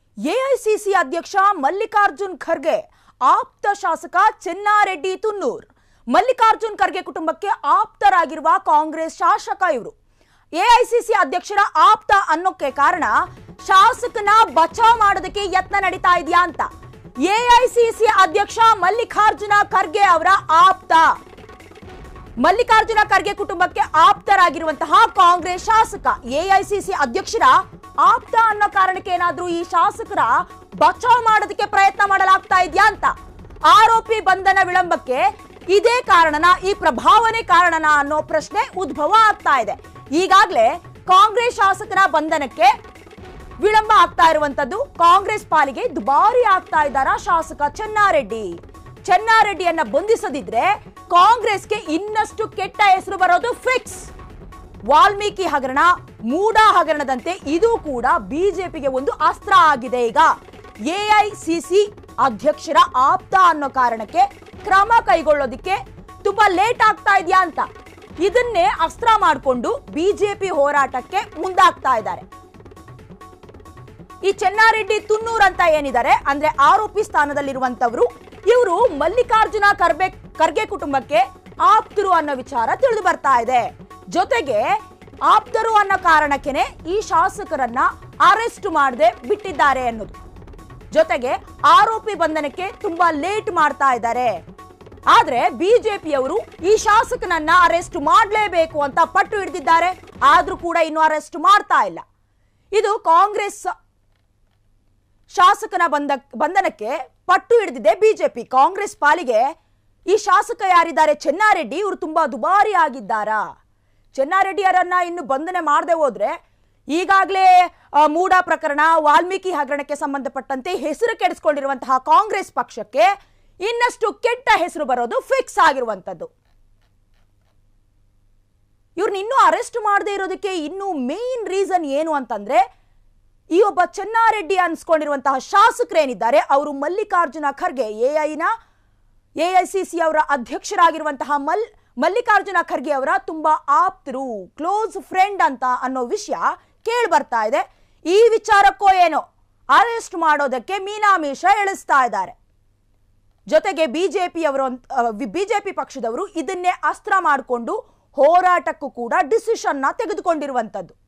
AICC ಅಧ್ಯಕ್ಷ ಮಲ್ಲಿಕಾರ್ಜುನ್ ಖರ್ಗೆ ಆಪ್ತ ಶಾಸಕ ಚೆನ್ನಾರೆಡ್ಡಿ ತುನ್ನೂರ್ ಮಲ್ಲಿಕಾರ್ಜುನ್ ಖರ್ಗೆ ಕುಟುಂಬಕ್ಕೆ ಆಪ್ತರಾಗಿರುವ ಕಾಂಗ್ರೆಸ್ ಶಾಸಕ ಇವರು ಎಐಸಿಸಿ ಅಧ್ಯಕ್ಷರ ಆಪ್ತ ಅನ್ನೋಕೆ ಕಾರಣ ಶಾಸಕನ ಬಚಾವ್ ಮಾಡೋದಕ್ಕೆ ಯತ್ನ ನಡೀತಾ ಇದೆಯಾ ಅಂತ ಎಐಸಿಸಿ ಅಧ್ಯಕ್ಷ ಮಲ್ಲಿಕಾರ್ಜುನ ಖರ್ಗೆ ಅವರ ಆಪ್ತ ಮಲ್ಲಿಕಾರ್ಜುನ ಖರ್ಗೆ ಕುಟುಂಬಕ್ಕೆ ಆಪ್ತರಾಗಿರುವಂತಹ ಕಾಂಗ್ರೆಸ್ ಶಾಸಕ ಎಐಸಿಸಿ ಅಧ್ಯಕ್ಷರ ಆಪ್ತ ಅನ್ನೋ ಕಾರಣಕ್ಕೆ ಏನಾದ್ರೂ ಈ ಶಾಸಕರ ಬಚಾವ್ ಮಾಡೋದಕ್ಕೆ ಪ್ರಯತ್ನ ಮಾಡಲಾಗ್ತಾ ಇದೆಯಾ ಅಂತ ಆರೋಪಿ ಬಂಧನ ವಿಳಂಬಕ್ಕೆ ಇದೇ ಕಾರಣನ ಈ ಪ್ರಭಾವನೆ ಕಾರಣನ ಅನ್ನೋ ಪ್ರಶ್ನೆ ಉದ್ಭವ ಆಗ್ತಾ ಇದೆ ಈಗಾಗಲೇ ಕಾಂಗ್ರೆಸ್ ಶಾಸಕರ ಬಂಧನಕ್ಕೆ ವಿಳಂಬ ಆಗ್ತಾ ಇರುವಂತದ್ದು ಕಾಂಗ್ರೆಸ್ ಪಾಲಿಗೆ ದುಬಾರಿ ಆಗ್ತಾ ಇದ್ದಾರಾ ಶಾಸಕ ಚೆನ್ನಾರೆಡ್ಡಿ ಚೆನ್ನಾರೆಡ್ಡಿಯನ್ನ ಬಂಧಿಸದಿದ್ರೆ ಕಾಂಗ್ರೆಸ್ಗೆ ಇನ್ನಷ್ಟು ಕೆಟ್ಟ ಹೆಸರು ಬರೋದು ಫಿಕ್ಸ್ ವಾಲ್ಮೀಕಿ ಹಗರಣ ಮೂಡ ಹಗರಣದಂತೆ ಇದು ಕೂಡ ಬಿಜೆಪಿಗೆ ಒಂದು ಅಸ್ತ್ರ ಆಗಿದೆ ಈಗ ಎಐಸಿಸಿ ಅಧ್ಯಕ್ಷರ ಆಪ್ತ ಅನ್ನೋ ಕಾರಣಕ್ಕೆ ಕ್ರಮ ಕೈಗೊಳ್ಳೋದಿಕ್ಕೆ ತುಂಬಾ ಲೇಟ್ ಆಗ್ತಾ ಇದೆಯಾ ಅಂತ ಇದನ್ನೇ ಅಸ್ತ್ರ ಮಾಡಿಕೊಂಡು ಬಿಜೆಪಿ ಹೋರಾಟಕ್ಕೆ ಮುಂದಾಗ್ತಾ ಇದ್ದಾರೆ ಈ ಚೆನ್ನಾರೆಡ್ಡಿ ತುನ್ನೂರ್ ಅಂತ ಏನಿದ್ದಾರೆ ಅಂದ್ರೆ ಆರೋಪಿ ಸ್ಥಾನದಲ್ಲಿರುವಂತವ್ರು ಇವರು ಮಲ್ಲಿಕಾರ್ಜುನ ಖರ್ಬೆ ಖರ್ಗೆ ಕುಟುಂಬಕ್ಕೆ ಆಪ್ತರು ಅನ್ನೋ ವಿಚಾರ ತಿಳಿದು ಬರ್ತಾ ಇದೆ ಜೊತೆಗೆ ಆಪ್ತರು ಅನ್ನೋ ಕಾರಣಕ್ಕೆನೆ ಈ ಶಾಸಕರನ್ನ ಅರೆಸ್ಟ್ ಮಾಡದೆ ಬಿಟ್ಟಿದ್ದಾರೆ ಅನ್ನೋದು ಜೊತೆಗೆ ಆರೋಪಿ ಬಂಧನಕ್ಕೆ ತುಂಬಾ ಲೇಟ್ ಮಾಡ್ತಾ ಇದ್ದಾರೆ ಆದ್ರೆ ಬಿಜೆಪಿಯವರು ಈ ಶಾಸಕನನ್ನ ಅರೆಸ್ಟ್ ಮಾಡಲೇಬೇಕು ಅಂತ ಪಟ್ಟು ಹಿಡಿದಿದ್ದಾರೆ ಆದ್ರೂ ಕೂಡ ಇನ್ನು ಅರೆಸ್ಟ್ ಮಾಡ್ತಾ ಇಲ್ಲ ಇದು ಕಾಂಗ್ರೆಸ್ ಶಾಸಕನ ಬಂಧ ಬಂಧನಕ್ಕೆ ಪಟ್ಟು ಹಿಡಿದಿದೆ ಬಿಜೆಪಿ ಕಾಂಗ್ರೆಸ್ ಪಾಲಿಗೆ ಈ ಶಾಸಕ ಯಾರಿದ್ದಾರೆ ಚೆನ್ನಾರೆಡ್ಡಿ ಇವರು ತುಂಬಾ ದುಬಾರಿ ಆಗಿದ್ದಾರಾ ಚೆನ್ನಾರೆಡ್ಡಿಯರನ್ನ ಇನ್ನು ಬಂಧನೆ ಮಾಡದೆ ಹೋದ್ರೆ ಈಗಾಗಲೇ ಮೂಡ ಪ್ರಕರಣ ವಾಲ್ಮೀಕಿ ಹಗರಣಕ್ಕೆ ಸಂಬಂಧಪಟ್ಟಂತೆ ಹೆಸರು ಕೆಡಿಸ್ಕೊಂಡಿರುವಂತಹ ಕಾಂಗ್ರೆಸ್ ಪಕ್ಷಕ್ಕೆ ಇನ್ನಷ್ಟು ಕೆಟ್ಟ ಹೆಸರು ಬರೋದು ಫಿಕ್ಸ್ ಆಗಿರುವಂತದ್ದು ಇವ್ರನ್ನ ಇನ್ನೂ ಅರೆಸ್ಟ್ ಮಾಡದೇ ಇರೋದಕ್ಕೆ ಇನ್ನೂ ಮೇನ್ ರೀಸನ್ ಏನು ಅಂತಂದ್ರೆ ಈ ಒಬ್ಬ ಚೆನ್ನಾರೆಡ್ಡಿ ಅನ್ಸ್ಕೊಂಡಿರುವಂತಹ ಶಾಸಕರೇನಿದ್ದಾರೆ ಅವರು ಮಲ್ಲಿಕಾರ್ಜುನ ಖರ್ಗೆ ಎಐನ ಎಐಸಿಸಿ ಅವರ ಅಧ್ಯಕ್ಷರಾಗಿರುವಂತಹ ಮಲ್ ಮಲ್ಲಿಕಾರ್ಜುನ ಖರ್ಗೆ ಅವರ ತುಂಬಾ ಆಪ್ತರು ಕ್ಲೋಸ್ ಫ್ರೆಂಡ್ ಅಂತ ಅನ್ನೋ ವಿಷಯ ಕೇಳಿ ಬರ್ತಾ ಇದೆ ಈ ವಿಚಾರಕ್ಕೋ ಏನೋ ಅರೆಸ್ಟ್ ಮಾಡೋದಕ್ಕೆ ಮೀನಾಮೀಷ ಎಳಿಸ್ತಾ ಇದ್ದಾರೆ ಜೊತೆಗೆ ಬಿಜೆಪಿ ಅವರು ಬಿಜೆಪಿ ಪಕ್ಷದವರು ಇದನ್ನೇ ಅಸ್ತ್ರ ಮಾಡಿಕೊಂಡು ಹೋರಾಟಕ್ಕೂ ಕೂಡ ಡಿಸಿಷನ್ನ ತೆಗೆದುಕೊಂಡಿರುವಂತದ್ದು